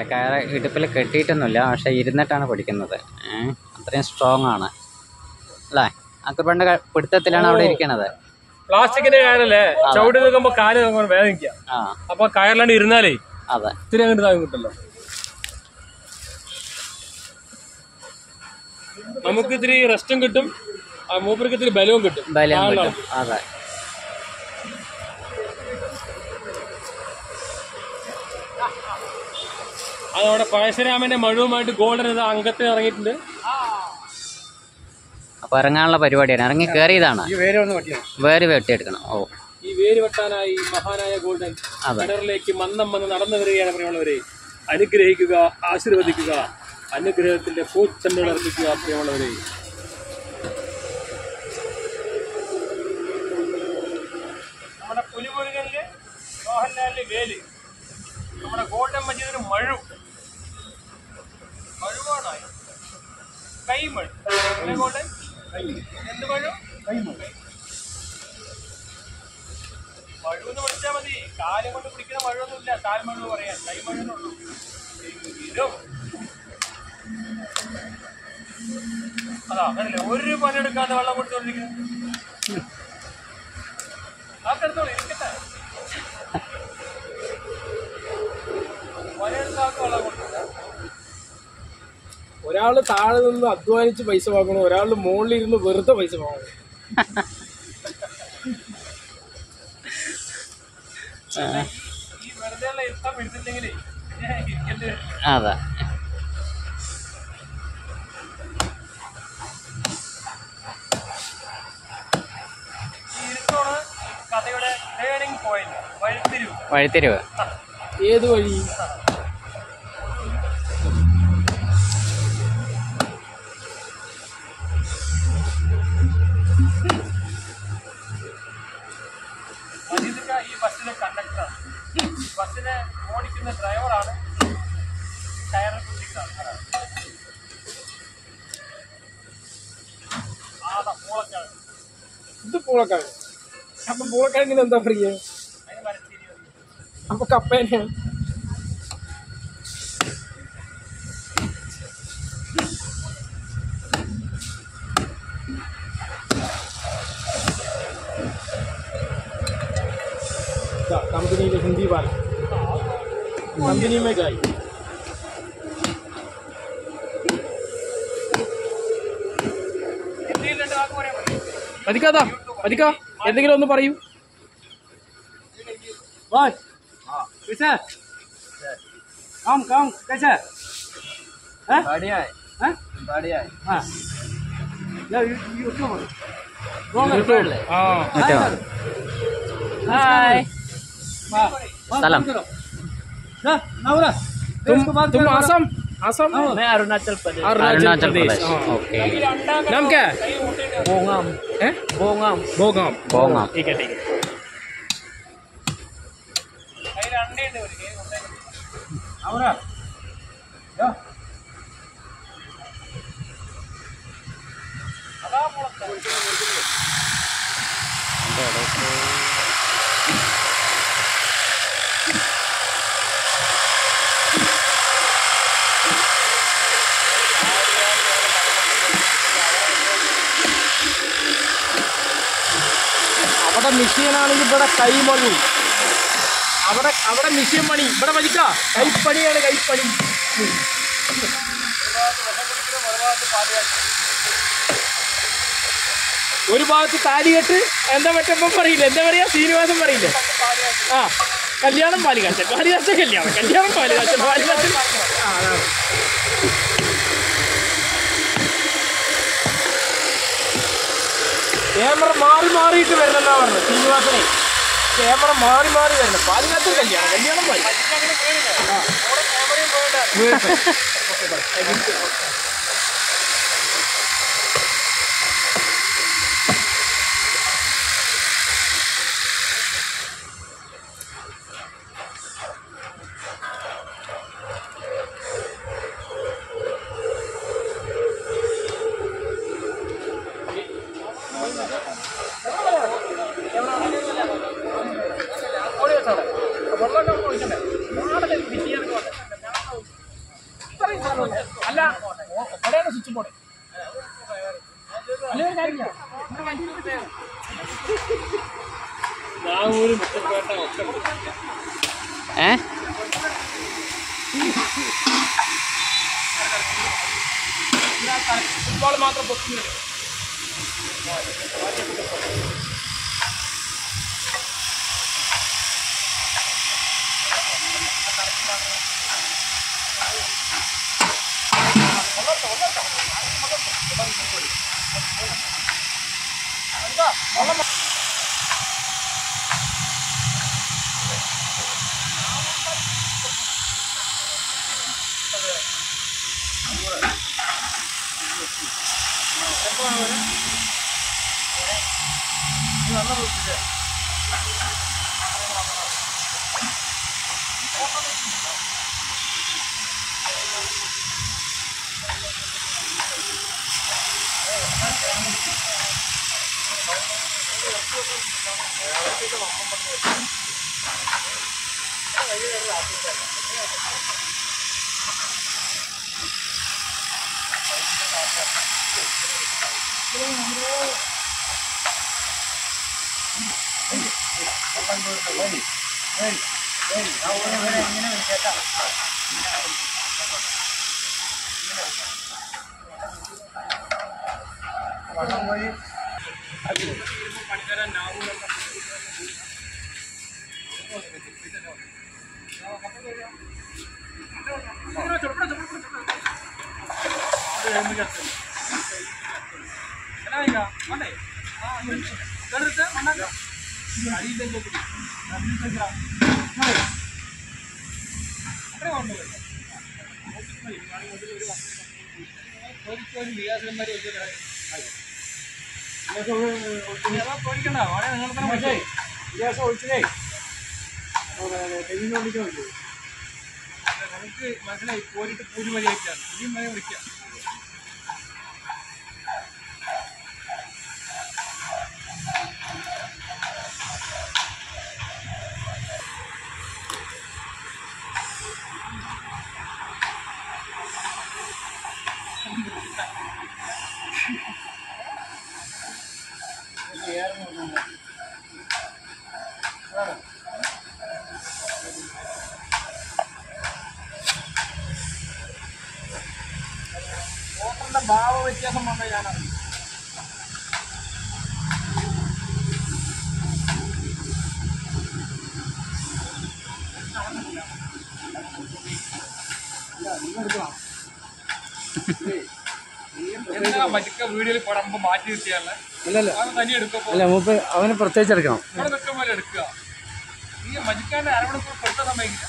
കയറ് ഇടുപ്പിൽ കെട്ടിയിട്ടൊന്നുമില്ല പക്ഷെ ഇരുന്നിട്ടാണ് പിടിക്കുന്നത് ഏഹ് അത്രയും സ്ട്രോങ് ആണ് അല്ലേ അക്രബന്റെ പിടുത്തത്തിലാണ് അവിടെ ഇരിക്കണത് പ്ലാസ്റ്റിക്കിന്റെ കയറല്ലേ ചവിട്ടി നിൽക്കുമ്പോ കാല് നമുക്ക് വേദനിക്കുക ആ അപ്പൊ കയറിലാണ്ട് ഇരുന്നാലേ അതെ ഇത്തിരി അങ്ങോട്ട് താങ്ങി കിട്ടല്ലോ നമുക്ക് ഇത്തിരി റെസ്റ്റും കിട്ടും ആ മൂപ്പർക്ക് ഇത്തിരി ബലവും കിട്ടും ബലം ആളാണ്. കിട്ടും അതെ അതവിടെ പഴശരാമന്റെ മഴുവുമായിട്ട് ഗോൾഡൻ ഇത് അംഗത്തിൽ ഇറങ്ങിയിട്ടുണ്ട് അപ്പൊ ഇറങ്ങാനുള്ള പരിപാടിയാണ് ഇറങ്ങി കയറിയതാണ് ഈ വേരെ ഒന്ന് പറ്റിയാണ് വേര് വെട്ടിയെടുക്കണം ഓ ഈ വേര് വെട്ടാനായി മഹാനായ ഗോൾഡൻ അതെ. കിണറിലേക്ക് മന്നം വന്ന് നടന്നു വരികയാണ് പ്രിയമുള്ളവരെ അനുഗ്രഹിക്കുക ആശീർവദിക്കുക അനുഗ്രഹത്തിന്റെ പൂച്ചെണ്ടുകൾ അർപ്പിക്കുക പ്രിയമുള്ളവരെ നമ്മുടെ പുലിമുരുകനില് മോഹൻലാലിന്റെ വേല് നമ്മുടെ ഗോൾഡൻ മജീദിന് മഴു മഴുവാണ് കൈമഴു അല്ലേ ഗോൾഡൻ എന്ത് മഴു കൈമഴു മഴുവെന്ന് വിളിച്ചാൽ മതി കാലം കൊണ്ട് പിടിക്കുന്ന മഴയൊന്നുമില്ല കാൽമഴു പറയാൻ കൈമഴെന്നുള്ളൂ എങ്കിലും അതാ അതല്ലേ ഒരു പണിയെടുക്കാതെ വെള്ളം കൊടുത്തോണ്ടിരിക്കുന്നത് ആക്കെടുത്തോളൂ ഇരിക്കട്ടെ പണിയെടുക്കാത്ത വെള്ളം കൊടുത്തില്ല ഒരാള് താഴെ നിന്ന് അധ്വാനിച്ച് പൈസ വാങ്ങണം ഒരാള് മുകളിൽ ഇരുന്ന് വെറുതെ പൈസ വാങ്ങണം ഈ വെറുതെ ഉള്ള ഇരുത്തം എടുത്തില്ലെങ്കിലേ ഇരിക്കേണ്ടി വരും അതെ ഈ ഇരുത്തമാണ് കഥയുടെ ടേണിംഗ് പോയിന്റ് വഴിത്തിരിവ് വഴിത്തിരിവ് ഏത് വഴി മജീദിക്ക ഈ ബസ്സിലെ കണ്ടക്ടറാണ് ബസ്സിനെ ഓടിക്കുന്ന ഡ്രൈവറാണ് ടയറിൽ കുത്തിക്കുന്ന ആൾക്കാരാണ് ആടാ പൂളക്കാണ് ഇത് പൂളക്കിഴങ്ങ് അപ്പൊ പൂളക്കിഴങ്ങിന് എന്താ പറയുക അതിന് മരച്ചീരി അപ്പൊ കപ്പേനെ कंपनी में हिंदी वाला कंपनी में गई ഹിന്ദിയിൽ രണ്ട് വാക്ക് പറയാൻ പറയും പതിക്കാതാ പതിക്ക എന്തെങ്കിലും ഒന്ന് പറയൂ बस कैसे काम काम कैसे हैं बढ़िया है हैं बढ़िया है हाँ या यूट्यूब यूट्यूब हाँ മറ്റേ ഹായ് സലാം तुम तुम आसम आसम मैं अरुणाचल प्रदेश അരുണാചൽ प्रदेश പ്രദേശ് हाँ। ഓക്കെ नाम क्या है बोंगाम हैं बोंगाम बोगाम പോങ്ങാം ठीक है ठीक है കയ്യിൽ അണ്ടയുണ്ട് ഇവർക്ക് അവരാ അതാ മുളക്ക അവിടെ മെഷീനാണെങ്കിൽ ഇവിടെ കൈമണി അവിടെ അവിടെ മെഷീൻ പണി ഇവിടെ വലിക്ക കൈപ്പണിയാണ് കൈപ്പണി ഒരു ഭാഗത്ത് താലികെട്ട് എന്താ മറ്റപ്പം പറയില്ല എന്താ പറയാ ശ്രീനിവാസം പറയില്ലേ ആ കല്യാണം പാലികാച്ചൻ പാലികാച്ചൻ കല്യാണം കല്യാണം പാലികാച്ചൻ പാലികാച്ചൻ ആ അതാണ് ക്യാമറ മാറി മാറിയിട്ട് വരണമെന്നാ പറഞ്ഞത് ശ്രീനിവാസനെ ക്യാമറ മാറി മാറി വരണം പാലികാച്ചൻ കല്യാണം കല്യാണം പാലി വീഴട്ടെ. Okay, bye. Thank you. വെള്ളം ഒഴിക്കണ്ടേ? നാടൻ വിദ്യാർത്ഥി നാഗൂര് മുത്തപ്പേട്ട ഒക്കെ ഉണ്ട്. ഏ ഫുട്ബോൾ മാത്രം പൊക്കുന്നത് നമുക്ക് മനസ്സിലായി പോയിട്ട് പൂജ മതിയായിട്ടാണ് ഇനിയും മതി വിളിക്കാം വോട്ടറിന്റെ ഭാവ വ്യത്യാസം വന്നാൽ ഞാനറിയും എന്താ മറ്റൊക്കെ വീഡിയോയിൽ പടമ്പോ മാറ്റി കിട്ടിയാലേ അല്ലല്ല അത് തനി എടുക്കുമ്പോ അല്ല മൂപ്പ് അവന് പ്രത്യേകിച്ച് എടുക്കണം ഇവിടെ നിൽക്കാൻ പോലെ എടുക്കുക ഈ മജിക്കാന്റെ അരമണിക്കൂർ പെട്ട സമയമില്ല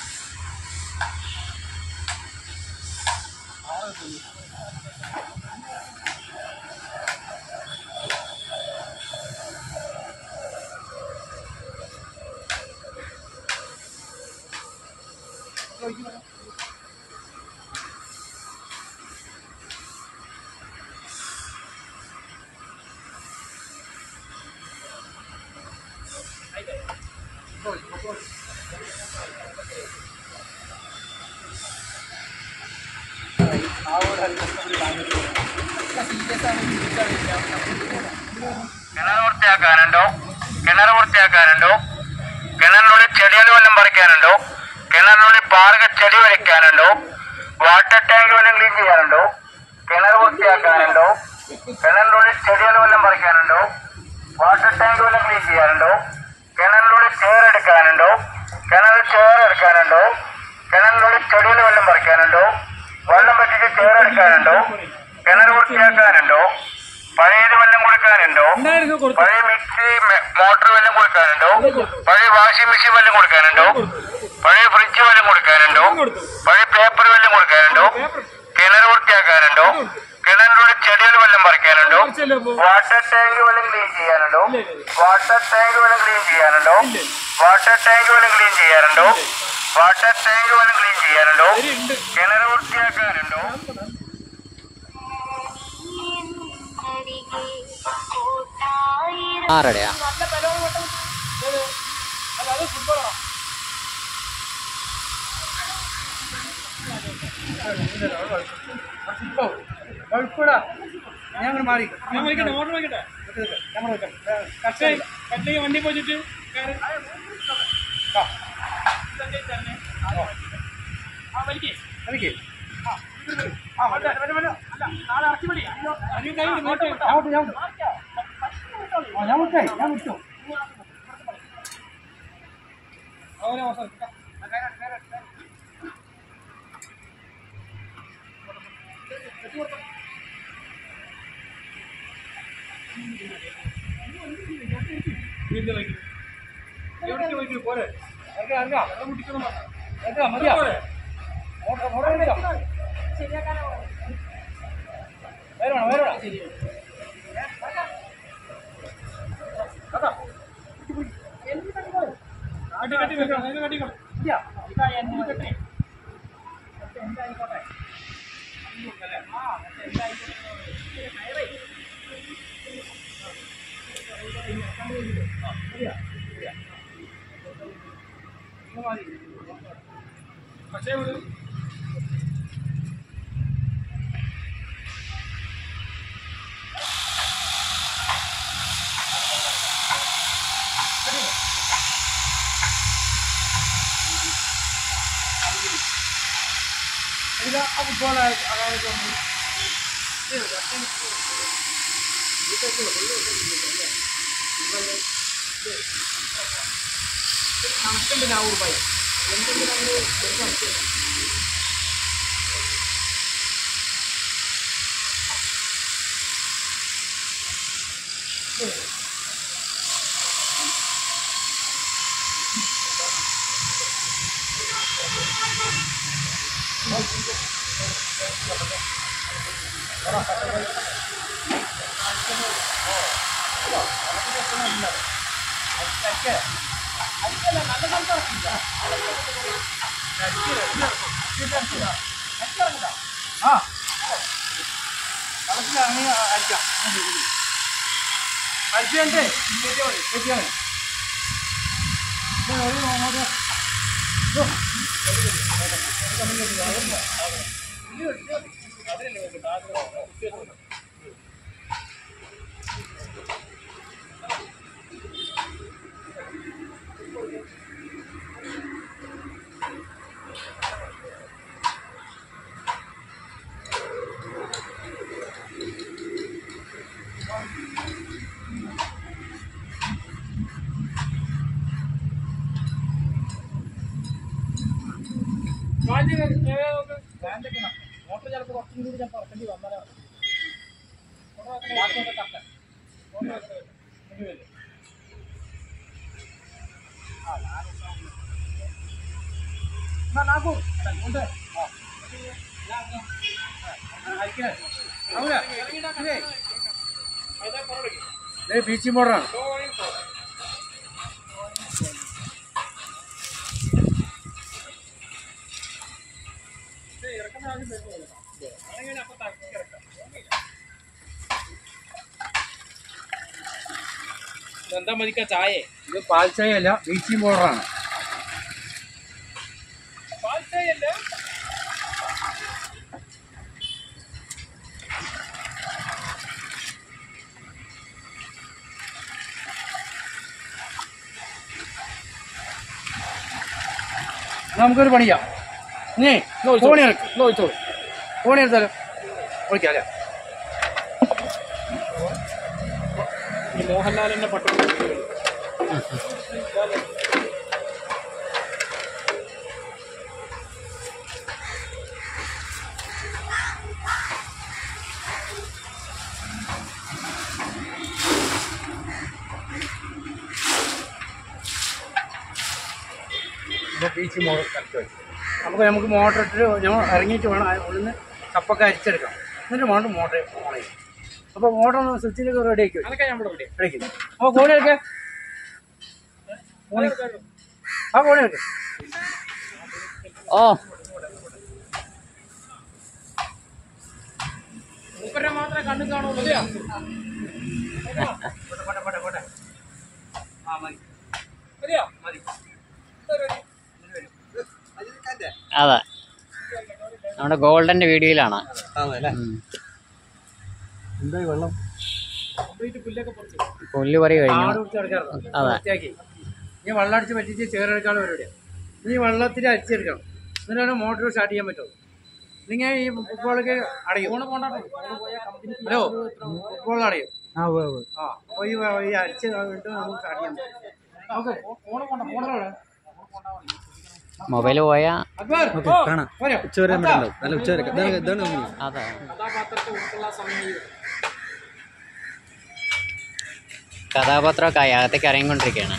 കിണർ വൃത്തിയാക്കാനുണ്ടോ കിണർ വൃത്തിയാക്കാനുണ്ടോ കിണറിനുള്ളിൽ ചെടികൾ വല്ലതും പറിക്കാനുണ്ടോ കിണറിനുള്ളിൽ പാർക ചെടി വരയ്ക്കാനുണ്ടോ വാട്ടർ ടാങ്ക് വല്ലതും ക്ലീൻ ചെയ്യാനുണ്ടോ കിണർ വൃത്തിയാക്കാനുണ്ടോ കിണറിനുള്ളിൽ ചെടികൾ വല്ലതും പറിക്കാനുണ്ടോ വാട്ടർ ടാങ്ക് വല്ലതും ക്ലീൻ ചെയ്യാനുണ്ടോ കിണറിനുള്ളിൽ ചെയർ എടുക്കാനുണ്ടോ കിണറിൽ ചെയർ എടുക്കാനുണ്ടോ കിണറിനുള്ളിൽ ചെടികൾ വല്ലതും പറിക്കാനുണ്ടോ വെള്ളം പറ്റിച്ച് ചെയർ എടുക്കാനുണ്ടോ കിണർ വൃത്തിയാക്കാനുണ്ടോ പഴയത് വല്ലതും കൊടുക്കാനുണ്ടോ പഴയ മിക്സി മെ- മോട്ടോർ വല്ലതും കൊടുക്കാനുണ്ടോ പഴയ വാഷിംഗ് മെഷീൻ വല്ലതും കൊടുക്കാനുണ്ടോ പഴയ ഫ്രിഡ്ജ് വല്ലതും കൊടുക്കാനുണ്ടോ പഴയ പേപ്പർ വല്ലതും കൊടുക്കാനുണ്ടോ കിണർ വൃത്തിയാക്കാനുണ്ടോ കിണറിനുള്ളിൽ ചെടികൾ വല്ലതും പറിക്കാനുണ്ടോ വാട്ടർ ടാങ്ക് വല്ലതും ക്ലീൻ ചെയ്യാനുണ്ടോ വാട്ടർ ടാങ്ക് വല്ലതും ക്ലീൻ ചെയ്യാനുണ്ടോ വാട്ടർ ടാങ്ക് വല്ലതും ക്ലീൻ ചെയ്യാനുണ്ടോ വാട്ടർ ടാങ്ക് വല്ലതും ക്ലീൻ ചെയ്യാനുണ്ടോ കിണർ വൃത്തിയാക്കാനുണ്ടോ ആറടയാ നല്ല ബലവും കൊണ്ടും ഏത്? അല്ല അത് ഫുട്ബോളാണോ ഞാൻ അങ്ങനെ മാറി ഞാൻ വിളിക്കട്ടെ ഓർഡർ വിളിക്കട്ടെ നമ്മൾ വെക്കാം കട്ട് കട്ടിലേക്ക് വണ്ടി പോയിട്ട് കയറി ആ വലിക്കേ എനിക്ക് നാളെ ഇറക്കി മതി അയ്യോ കൈ ഇങ്ങോട്ട് ഞാൻ വിട്ടു ഞാൻ വിട്ടു ആ, ഞാൻ വിട്ടേ ഞാൻ വിട്ടു അവനെ അവസാനം എവിടേക്ക് പോയിട്ട് പോരെ ഇറങ്ങാം ഇറങ്ങാം വെള്ളം കുടിക്കണം പറഞ്ഞോ. ഇറങ്ങാം മതിയാ പോരെ ഓട്ടോ ഓട്ടോ എടുക്കാം വേറെ വേണം വേറെ വേണം കട്ടി കട്ടി വെക്കണം അതിന് കട്ടിക്കണം മതിയാ പക്ഷേ ഒരു ഇത് ആ ഫുട്ബോൾ അതായത് കണക്കുണ്ട് നാവൂർ ബൈ എന്തെങ്കിലും നമ്മൾ ഒരു കണക്കില്ല ആ കളത്തിലിറങ്ങി അടിക്കാം അടിച്ചേ കയറ്റിയാൽ മതി കയറ്റിയാൽ മതി ഇത് ഒരു അങ്ങോട്ട് കാഞ്ചി ഏ, നോക്ക്. മോട്ടർ ചിലപ്പോൾ കുറച്ചും കൂടി ഞാൻ പുറത്തേക്ക് വന്നാലേ മതി. എന്നാ നാക്കൂ. എടാ, ഇങ്ങോട്ട്. ആ. ആ, അയക്കണേ. ആവൂല. ഇതേ. ദേ ബീച്ച് മോഡറാണ് എന്താ മതിക്ക ചായ ഇത് പാൽച്ചായല്ല ബീച്ച് മോഡറാണ് നമുക്കൊരു പണിയാം നീ ഫോണി ഇറക്കും നോയിച്ചോളൂ ഫോണി എടുത്താലോ വിളിക്കാം അല്ലേ ഈ മോഹൻലാലിന്റെ പട്ടം ഇത് ബീച്ച് മോഡൽ കറക്റ്റ് വെച്ചു അപ്പോൾ നമുക്ക് മോട്ടർ ഇട്ടിട്ട് ഞങ്ങൾ ഇറങ്ങിയിട്ട് വേണം ഉള്ളിൽ കപ്പൊക്കെ അരിച്ചെടുക്കാം എന്നിട്ട് വേണം മോട്ടർ ഓൺ ചെയ്യും അപ്പോൾ മോട്ടർ ഒന്ന് സ്വിച്ചിലൊക്കെ റെഡി ആക്കി വെക്കും അതൊക്കെ ഞാൻ ഇവിടെ വിളിക്കാം എടുക്കും അപ്പോൾ കോണി എടുക്കേ കോണി ആ കോണി എടുക്കേ ഓ മൂപ്പരെ മാത്രമേ കണ്ണും കാണുള്ളൂ അതെയോ? പോട്ടെ പോട്ടെ പോട്ടെ ആ മതി മതിയോ മതി അതെ നമ്മുടെ ഗോൾഡന്റെ വീഡിയോയിലാണ് അതെ ഉം. എന്തായി വെള്ളം കംപ്ലീറ്റ് പുല്ലൊക്കെ പറിച്ചു പുല്ല് പറി കഴിഞ്ഞു ആട് കുടിച്ച് കിടക്കാറുണ്ട് അതെ. വൃത്തിയാക്കി ഇനി വെള്ളം അടിച്ച് പറ്റിച്ച് ചേറെടുക്കാനുള്ള പരിപാടിയാണ് ഇനി വെള്ളത്തിൽ അരിച്ചെടുക്കണം എന്നിട്ടാണ് മോട്ടോർ സ്റ്റാർട്ട് ചെയ്യാൻ പറ്റുള്ളൂ നിങ്ങൾ ഈ ഫുട്ബോളൊക്കെ അടയും ഹലോ ഫുട്ബോൾ അടയും ആ ഉവ്വ് ഉവ്വ്. ആ അപ്പോൾ ഈ വ- ഈ അരിച്ച് കഴിഞ്ഞിട്ട് നമുക്ക് സ്റ്റാർട്ട് ചെയ്യാൻ പറ്റും ഓക്കെ ഫോണ് പോണ്ട ഫോണോടെ മൊബൈൽ പോയാ അക്ബർ കാണാം പോരോ ഉച്ചവരെ നമ്മുടെ ഉണ്ടാവും നല്ല ഉച്ചവരെ ഇതാണ് ഇതാണ് കമ്പനി അതെ കഥാപാത്രത്തെ ഉൾക്കൊള്ളാൻ സമയം കഥാപാത്രമൊക്കെ ആയി അകത്തേക്ക് ഇറങ്ങിക്കൊണ്ടിരിക്കുകയാണ്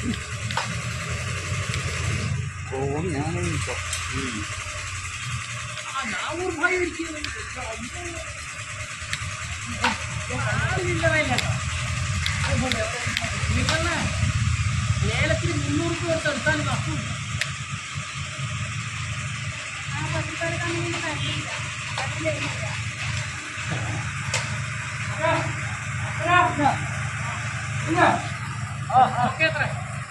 ലേലത്തിന് മുന്നൂറ് രൂപ കൊടുത്ത് എടുത്താലും നഷ്ടം ഓക്കെ എത്ര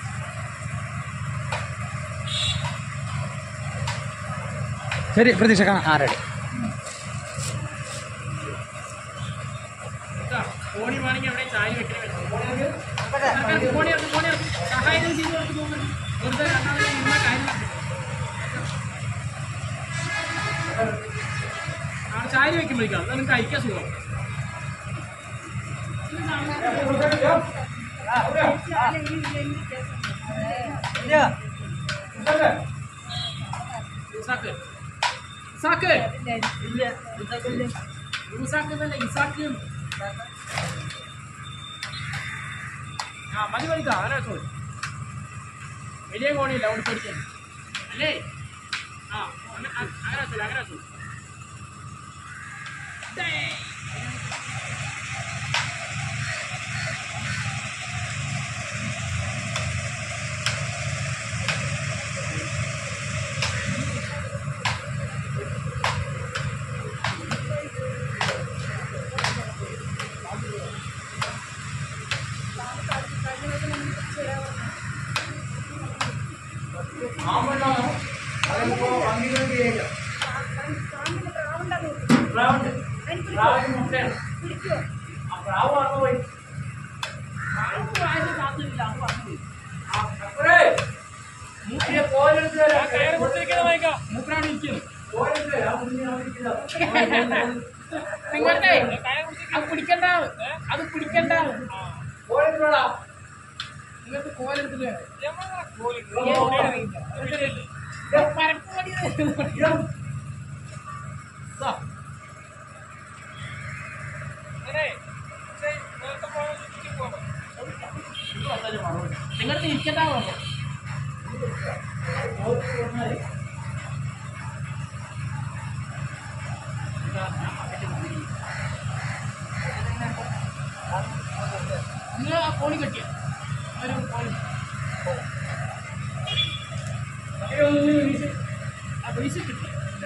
ശരി പ്രതീക്ഷ കാണാം ആ റെഡി ഫോണി വേണമെങ്കിൽ അവിടെ ചായ വെക്കണേ ഫോണി ഇറങ്ങി ഫോണി ഇറങ്ങി സഹായം ചെയ്ത് കൊടുത്ത് പോകുന്നുണ്ട് വെറുതെ രണ്ടാമത് നിന്ന കാര്യം ആ ചായ വെക്കുമ്പോഴേക്കാം അത് നിങ്ങൾക്ക് അയക്കാൻ സുഖം ഇസാക്ക് ഇസാക്ക് ഇസാക്ക് എന്നല്ല ഇസാക്ക് ആ മതി മതിക്കാം അങ്ങനെ വെച്ചോളൂ വലിയ കോണിയില്ല അവിടെ പഠിക്കാൻ അല്ലേ ആ അങ്ങനെ അങ്ങനെ വെച്ചോളൂ അങ്ങനെ വെച്ചോളൂ നിങ്ങളുടെ അത് പിടിക്കണ്ട അത് പിടിക്കണ്ട നിങ്ങൾക്ക് കോലെടുത്തിട്ട് നിങ്ങൾക്ക് ഇരിക്കണ്ടാവോ നിങ്ങൾ ആ കോണി കെട്ടിയ ഒരു കോണി ആ പൈസ കിട്ടി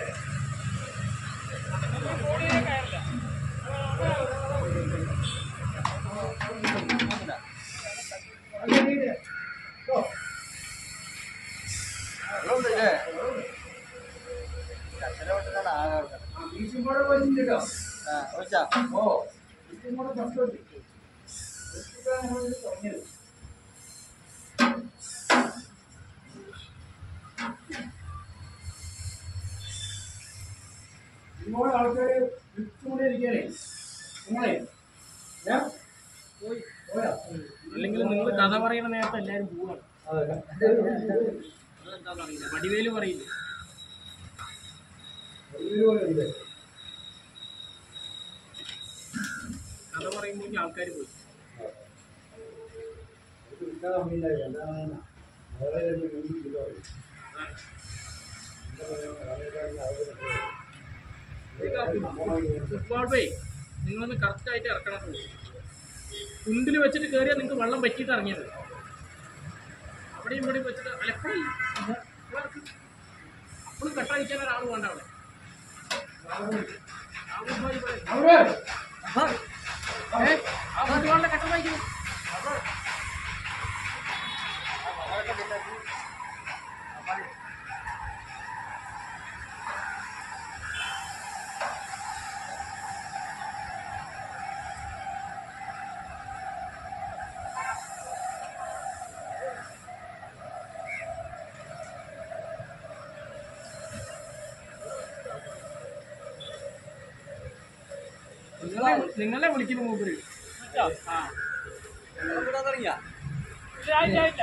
ഇങ്ങോട്ട് ആൾക്കാര് ചുറ്റുകൂടെ ഇരിക്കാനേ നിങ്ങളെ ഞാൻ പോയി പോയാ അല്ലെങ്കിൽ നിങ്ങൾ കഥ പറയുന്ന നേരത്തെ എല്ലാവരും പോവാണ് അതെന്താണെന്ന് അറിയില്ല വടിവേല് പറയില്ല കഥ പറയുമ്പോഴേക്കും ആൾക്കാർ പോയി ഫുട്ബോൾ പേ നിങ്ങളൊന്ന് കറക്റ്റായിട്ട് ഇറക്കണം കുണ്ടിൽ വെച്ചിട്ട് കയറിയാൽ നിങ്ങൾക്ക് വെള്ളം പറ്റിയിട്ട് ഇറങ്ങിയത് അവിടെയും ഇവിടെയും വെച്ചിട്ട് അലക്കടില്ല അപ്പോഴും കെട്ടടിക്കാൻ ഒരാൾ വേണ്ട അവിടെ രാഹുൽ ഭായി പറയും. ഏ? ആ ഫുട്ബോളിന്റെ കട്ട വായിക്കുന്നു നിങ്ങളെ നിങ്ങളെ വിളിക്കുന്നു മൂപ്പര് ആ ഇല്ല, ആയില്ല, ആയില്ല.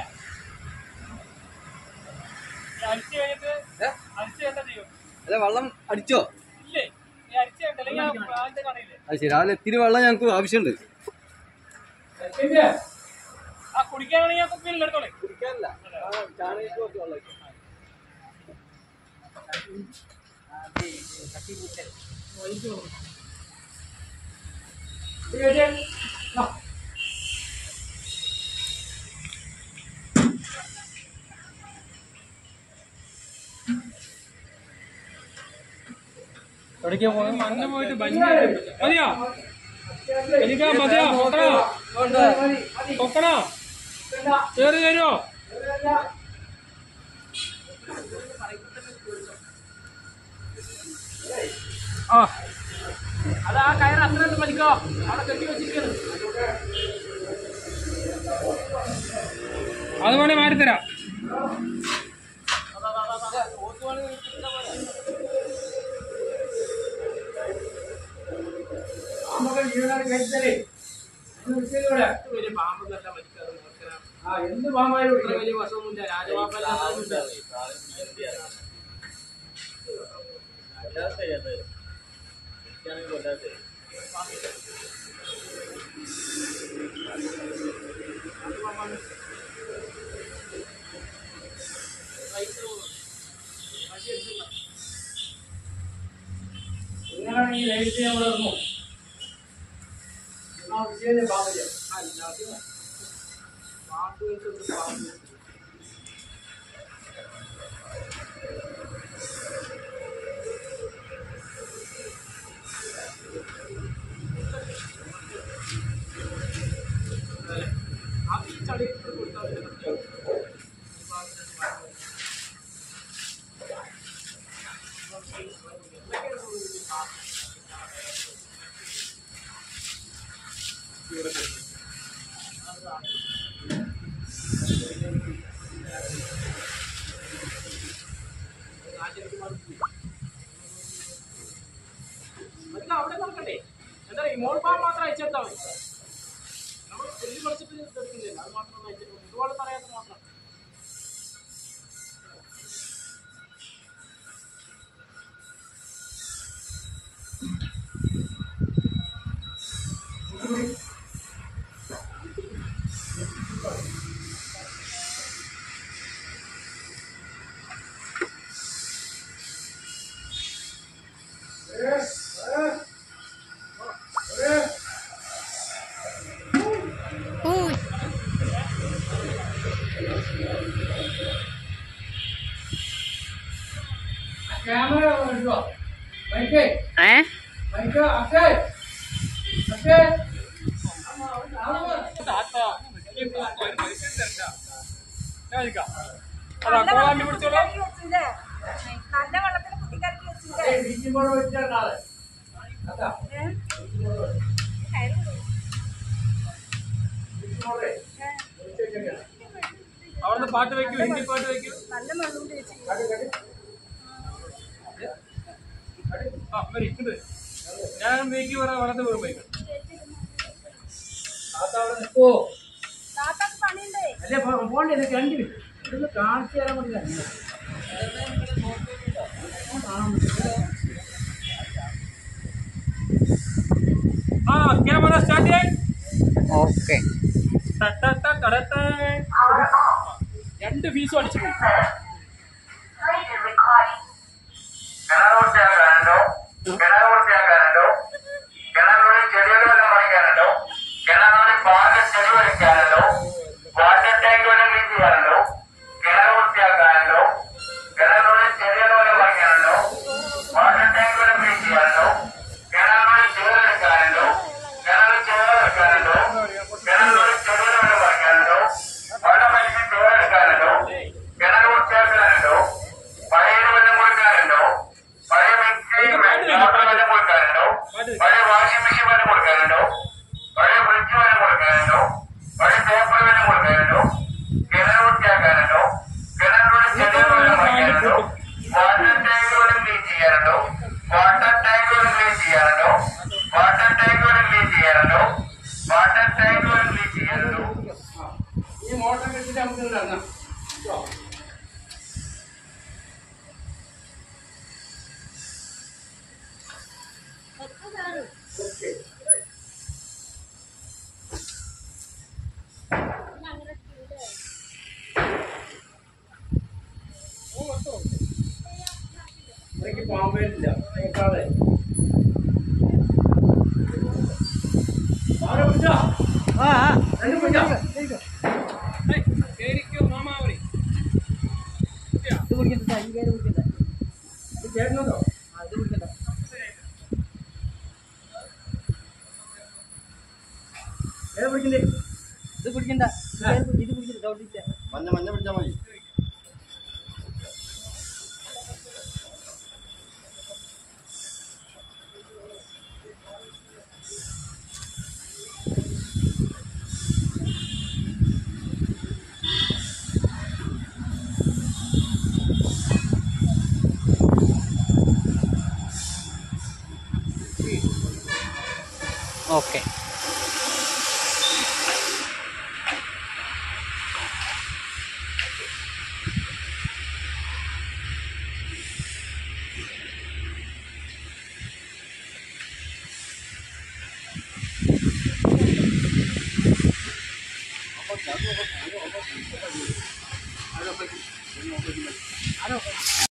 ഈ അരിച്ച് കഴിഞ്ഞിട്ട് അരിച്ച് കഴിഞ്ഞാ ചെയ്യും അല്ല വെള്ളം അടിച്ചോ ഇല്ലേ ഈ അരിച്ച് കഴിഞ്ഞിട്ട് അല്ലെങ്കിൽ ആ ആദ്യത്തെ കടയില്ലേ അത് ശരി രാവിലെ ഇത്തിരി വെള്ളം ഞങ്ങൾക്ക് ആവശ്യമുണ്ട് ആ കുടിക്കാനാണെങ്കിൽ ആ കുപ്പിയിൽ എടുത്തോളെ മണ്ണ് പോയിട്ട് ഭംഗിയായിട്ട് മതിയോ എനിക്ക് മതിയോ പൊക്കണോ പൊക്കണോ കേറി തരുമോ ആ അത് ആ കയറ് അത്ര വലിക്കോ അവിടെ കെട്ടി വെച്ചിരിക്കുന്നു അത് വേണേ മാറ്റിത്തരാം വലിയ പാമ്പൊന്നല്ല വലിക്കാതെ ആ എന്ത് പാമ്പായാലും അത്ര വലിയ വശമൊന്നുമില്ല രാജപാമ്പല്ല നിങ്ങളാണെങ്കിൽ നേരിട്ട് ഞങ്ങൾ ഇറങ്ങും ആ വിഷയം പാമ്പില്ല അതൊക്കെ അവിടെ നടക്കണ്ടേ എന്താ ഈ മോൾ പാമ്പ് മാത്രം അയച്ചെടുത്താ മതി നമ്മൾ പുല്ല് പറിച്ചിട്ട് എടുക്കുന്നില്ല അത് മാത്രം ഒന്ന് അയച്ചിട്ട് മതി. ഒരുപാട് പറയാത്ത മാത്രം ക്യാമറ എടുത്തോ മൈക്കേ ഏ മൈക്ക് അക്ഷയ് അക്ഷയ് അതാ കോളാമ്പി പിടിച്ചോളൂ നല്ല വെള്ളത്തിൽ കുട്ടിക്കാർക്ക് വെച്ചില്ലേ ബീച്ചിൽ കൊണ്ട് വെച്ചിട്ടാണ് ആള് അതാ ബീച്ചിൽ കൊണ്ട് വെച്ചിട്ടാണ് അവിടുന്ന് പാട്ട് വെക്കൂ ഹിന്ദി പാട്ട് വെക്കൂ നല്ല മണ്ണുണ്ട് ചേച്ചി ആ വരി ഇത് ഞാൻ വെക്ക് പറയാം വളർന്ന് പോകും ബൈക്ക് താത്ത അവിടെ നിൽക്കോ താത്താക്ക് പണിയുണ്ടേ അല്ലേ പോ- പോണ്ടേ ഇതൊക്കെ രണ്ട് ഇതൊന്ന് കാണിച്ചു തരാൻ പറ്റില്ല ആ ക്യാമറ സ്റ്റാർട്ട് ചെയ്യാൻ ഓക്കെ രണ്ട് ഫീസും അടിച്ചു പോയി കിണർ വൃത്തിയാക്കാനുണ്ടോ കിണർ വൃത്തിയാക്കാനുണ്ടോ കിണറിനുള്ളിൽ ചെടികൾ വല്ലതും പറിക്കാനുണ്ടോ കിണറിനുള്ളിൽ പാർക്ക ചെടി വലിക്കാനുണ്ടോ വാട്ടർ ടാങ്ക് വല്ലതും ക്ലീൻ ചെയ്യാനുണ്ടോ കിണർ വൃത്തിയാക്കാനുണ്ടോ കിണറിനുള്ളിൽ ചെടികൾ വല്ലതും പറിക്കാനുണ്ടോ വാട്ടർ ടാങ്ക് വല്ലതും ക്ലീൻ ചെയ്യാനുണ്ടോ കിണറിനുള്ളിൽ ചേറെടുക്കാനുണ്ടോ കിണറിൽ ചേറെടുക്കാനുണ്ടോ കിണറിനുള്ളിൽ ചെടികൾ വല്ലതും പറിക്കാനുണ്ടോ വെള്ളം വലിച്ച് ചേറെടുക്കാനുണ്ടോ കിണർ വൃത്തിയാക്കാൻ നമുക്ക് ഇവിടെ ഇറങ്ങാം എനിക്ക് പോകാൻ പറ്റില്ല കേൾക്കാതെ ആരെ വിളിച്ചാ? രണ്ടും വിളിച്ചാ? കേറിക്കോ മാമാവറി ഇത് കേൾക്കുന്നുണ്ടോ? ഏതാ പിടിക്കണ്ടേ? മഞ്ഞ മഞ്ഞ പിടിച്ചാൽ മതി ഓക്കെ